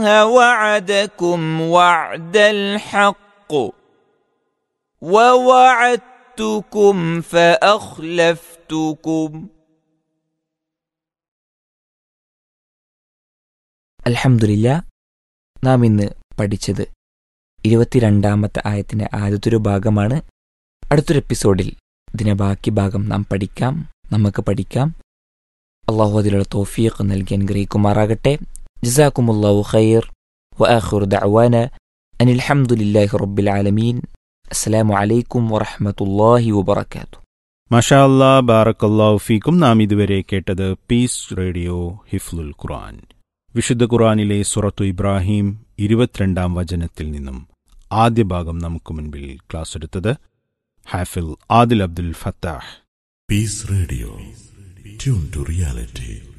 وعدكم وعد الحق ووعدتكم فأخلفتكم അൽഹംദുലില്ല നാം ഇന്ന് പഠിച്ചത് ഇരുപത്തിരണ്ടാമത്തെ ആയത്തിന്റെ ആദ്യത്തൊരു ഭാഗമാണ് അടുത്തൊരു എപ്പിസോഡിൽ ഇതിനെ ബാക്കി ഭാഗം നാം പഠിക്കാം നമുക്ക് പഠിക്കാം അള്ളാഹു അതിലുള്ള തോഫീഖ് നൽകി അനുഗ്രഹിക്കുമാറാകട്ടെ ജസാക്കുമുല്ലാഹു ഖൈർ വആഖിറു ദഅവാന അനിൽ ഹംദുലില്ലാഹി റബ്ബിൽ ആലമീൻ അസ്സലാമു അലൈക്കും വറഹ്മത്തുള്ളാഹി വബറകാതുഹു മഷാ അല്ലാ ബാറക്കല്ലാഹു ഫീക്കും നാം ഇതുവരെ കേട്ടത് പീസ് റേഡിയോ ഹിഫ്ലുൽ ഖുർആൻ വിശുദ്ധ ഖുർആനിലെ സുറത്തു ഇബ്രാഹിം ഇരുപത്തിരണ്ടാം വചനത്തിൽ നിന്നും ആദ്യ ഭാഗം നമുക്ക് മുൻപിൽ ക്ലാസ് എടുത്തത് ഹാഫിൽ Adil Abdul Fattah Peace Radio. Tune to reality.